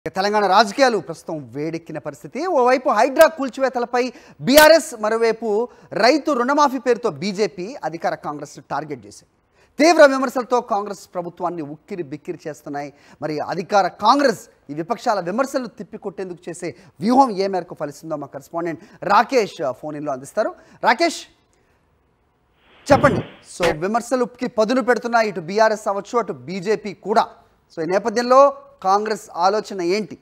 తెలంగాణ రాజకీయాలు ప్రస్తుతం వేడెక్కిన పరిస్థితి ఓవైపు హైడ్రా కూల్చివేతలపై బీఆర్ఎస్ మరోవైపు రైతు రుణమాఫీ పేరుతో బీజేపీ అధికార కాంగ్రెస్ టార్గెట్ చేసింది తీవ్ర విమర్శలతో కాంగ్రెస్ ప్రభుత్వాన్ని ఉక్కిరి బిక్కిరి చేస్తున్నాయి మరి అధికార కాంగ్రెస్ ఈ విపక్షాల విమర్శలు తిప్పికొట్టేందుకు చేసే వ్యూహం ఏ మేరకు ఫలిస్తుందో మా కరెస్పాండెంట్ రాకేష్ ఫోన్ ఇన్లో అందిస్తారు రాకేష్ చెప్పండి సో విమర్శలుకి పదును పెడుతున్న ఇటు బీఆర్ఎస్ అవ్వచ్చు అటు బీజేపీ కూడా సో ఈ నేపథ్యంలో కాంగ్రెస్ ఆలోచన ఏంటి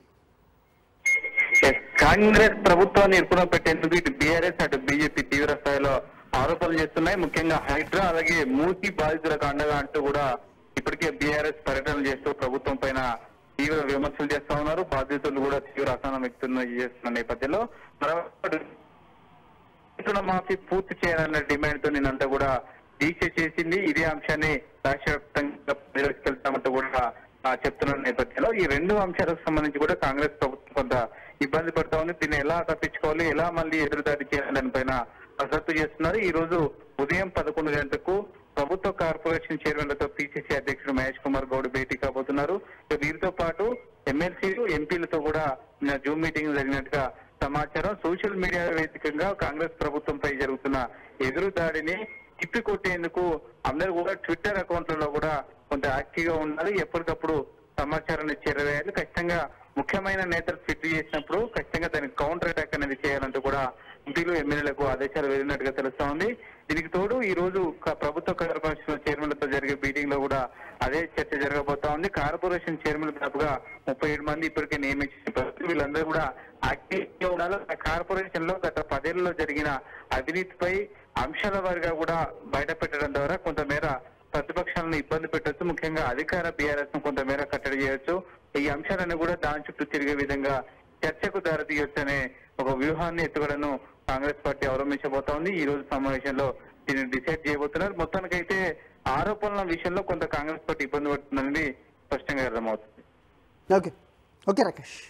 కాంగ్రెస్ ప్రభుత్వాన్ని ఇరుకున పెట్టేందుకు ఇటు బీఆర్ఎస్ అటు బీజేపీ తీవ్ర స్థాయిలో ఆరోపణలు చేస్తున్నాయి ముఖ్యంగా హైడ్రా అలాగే మూసి బాధితులకు అండగా అంటూ కూడా ఇప్పటికే బీఆర్ఎస్ పర్యటనలు చేస్తూ ప్రభుత్వం పైన తీవ్ర విమర్శలు చేస్తా ఉన్నారు బాధితులు కూడా తీవ్ర అసహనం వ్యక్తం చేస్తున్న నేపథ్యంలో మరొకటి రుణమాఫీ పూర్తి చేయాలన్న డిమాండ్ తో నిన్నంతా కూడా దీక్ష చేసింది ఇదే అంశాన్ని రాష్ట్ర వ్యాప్తంగా నిర్వహించుకెళ్తామంటూ కూడా ఆ, చెప్తున్న నేపథ్యంలో ఈ రెండు అంశాలకు సంబంధించి కూడా కాంగ్రెస్ ప్రభుత్వం కొంత ఇబ్బంది పడతా ఉంది దీన్ని ఎలా తప్పించుకోవాలి ఎలా మళ్ళీ ఎదురుదాడి చేయాలి దానిపైన కసరత్తు చేస్తున్నారు ఈ రోజు ఉదయం పదకొండు గంటలకు ప్రభుత్వ కార్పొరేషన్ చైర్మన్లతో పిసిసి అధ్యక్షుడు మహేష్ కుమార్ గౌడ్ భేటీ కాబోతున్నారు ఇక వీరితో పాటు ఎమ్మెల్సీలు ఎంపీలతో కూడా నిన్న జూమ్ మీటింగ్ జరిగినట్టుగా సమాచారం సోషల్ మీడియా వేదికగా కాంగ్రెస్ ప్రభుత్వంపై జరుగుతున్న ఎదురు దాడిని తిప్పికొట్టేందుకు అందరూ కూడా ట్విట్టర్ అకౌంట్లలో కూడా కొంత యాక్టివ్ గా ఉండాలి ఎప్పటికప్పుడు సమాచారాన్ని చేరవేయాలి ఖచ్చితంగా ముఖ్యమైన నేతలు ట్వీట్ చేసినప్పుడు ఖచ్చితంగా దానికి కౌంటర్ అటాక్ అనేది చేయాలంటూ కూడా ఎంపీలు ఎమ్మెల్యేలకు ఆదేశాలు వెళ్ళినట్టుగా తెలుస్తా ఉంది దీనికి తోడు ఈ రోజు క- ప్రభుత్వ కార్పొరేషన్ చైర్మన్లతో జరిగే మీటింగ్ లో కూడా అదే చర్చ జరగబోతా ఉంది కార్పొరేషన్ చైర్మన్ దాదాపుగా ముప్పై ఏడు మంది ఇప్పటికే నియమించిన పరిస్థితి వీళ్ళందరూ కూడా యాక్టివ్ గా ఉండాలి ఆ కార్పొరేషన్ లో గత పదేళ్లలో జరిగిన అవినీతిపై అంశాల వారిగా కూడా బయట పెట్టడం ద్వారా కొంతమేర ప్రతిపక్షాలను ఇబ్బంది పెట్టొచ్చు ముఖ్యంగా అధికార బీఆర్ఎస్ ను కొంతమేర కట్టడి చేయొచ్చు ఈ అంశాలను కూడా దాని చుట్టూ తిరిగే విధంగా చర్చకు దారితీయొచ్చు అనే ఒక వ్యూహాన్ని ఎత్తుగడను కాంగ్రెస్ పార్టీ అవలంబించబోతా ఉంది ఈ రోజు సమావేశంలో దీన్ని డిసైడ్ చేయబోతున్నారు మొత్తానికైతే ఆరోపణల విషయంలో కొంత కాంగ్రెస్ పార్టీ ఇబ్బంది పడుతుందనేది స్పష్టంగా అర్థమవుతుంది ఓకే ఓకే రాకేష్